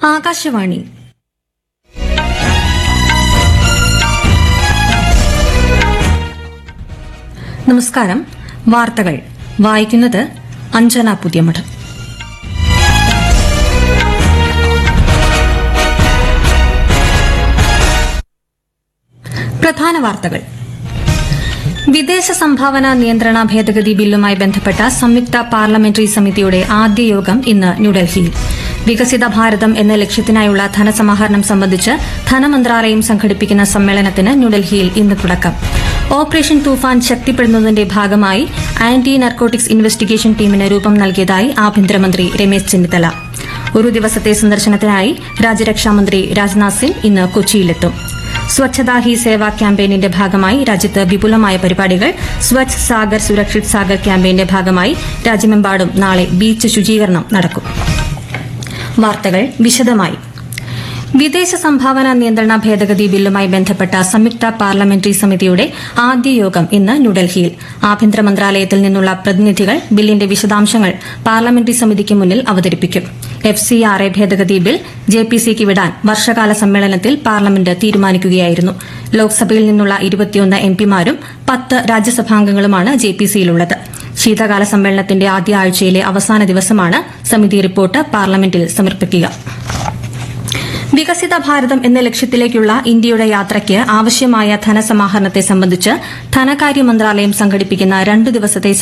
ആകാശവാണി നമസ്കാരം വാർത്തകൾ വായിക്കുന്നത് അഞ്ജന പുതിയമഠം പ്രധാന വാർത്തകൾ വിദേശ സംഭാവന നിയന്ത്രണ ഭേദഗതി ബില്ലുമായി ബന്ധപ്പെട്ട സംയുക്ത പാർലമെന്ററി സമിതിയുടെ ആദ്യ യോഗം ഇന്ന് ന്യൂഡൽഹിയിൽ വികസിത ഭാരതം എന്ന ലക്ഷ്യത്തിനായുള്ള ധനസമാഹരണം സംബന്ധിച്ച് ധനമന്ത്രാലയം സംഘടിപ്പിക്കുന്ന സമ്മേളനത്തിന് ന്യൂഡൽഹിയിൽ ഇന്ന് തുടക്കം ഓപ്പറേഷൻ തൂഫാൻ ശക്തിപ്പെടുന്നതിന്റെ ഭാഗമായി ആന്റി നർക്കോട്ടിക്സ് ഇൻവെസ്റ്റിഗേഷൻ ടീമിന് രൂപം നൽകിയതായി ആഭ്യന്തരമന്ത്രി രമേശ് ചെന്നിത്തല ഒരു ദിവസത്തെ സന്ദർശനത്തിനായി രാജ്യരക്ഷാമന്ത്രി രാജ്നാഥ് സിംഗ് ഇന്ന് കൊച്ചിയിലെത്തും സ്വച്ഛതാ ഹി സേവ ക്യാമ്പയിനിന്റെ ഭാഗമായി രാജ്യത്ത് വിപുലമായ പരിപാടികൾ സ്വച്ഛ് സാഗർ സുരക്ഷിത് സാഗർ ക്യാമ്പയിന്റെ ഭാഗമായി രാജ്യമെമ്പാടും നാളെ ബീച്ച് ശുചീകരണം നടക്കും വാർത്തകൾ വിശദമായി വിദേശ സംഭാവന നിയന്ത്രണ ഭേദഗതി ബില്ലുമായി ബന്ധപ്പെട്ട സംയുക്ത പാർലമെന്ററി സമിതിയുടെ ആദ്യ യോഗം ഇന്ന് ന്യൂഡൽഹിയിൽ ആഭ്യന്തര മന്ത്രാലയത്തിൽ നിന്നുള്ള പ്രതിനിധികൾ ബില്ലിന്റെ വിശദാംശങ്ങൾ പാർലമെന്ററി സമിതിക്ക് മുന്നിൽ അവതരിപ്പിക്കും എഫ് സി ആർ എ ഭേദഗതി ബിൽ ജെ പി സിക്ക് വിടാൻ വർഷകാല സമ്മേളനത്തിൽ പാർലമെന്റ് തീരുമാനിക്കുകയായിരുന്നു ലോക്സഭയിൽ നിന്നുള്ള ഇരുപത്തിയൊന്ന് എം പിമാരും പത്ത് രാജ്യസഭാംഗങ്ങളുമാണ് ജെ പി സിയിലുള്ളത് ശീതകാല സമ്മേളനത്തിന്റെ ആദ്യ ആഴ്ചയിലെ അവസാന ദിവസമാണ് സമിതി റിപ്പോർട്ട് പാർലമെന്റിൽ സമർപ്പിക്കുക വികസിത ഭാരതം എന്ന ലക്ഷ്യത്തിലേക്കുള്ള ഇന്ത്യയുടെ യാത്രയ്ക്ക് ആവശ്യമായ ധനസമാഹരണത്തെ സംബന്ധിച്ച് ധനകാര്യ മന്ത്രാലയം സംഘടിപ്പിക്കുന്ന രണ്ടു ദിവസത്തെ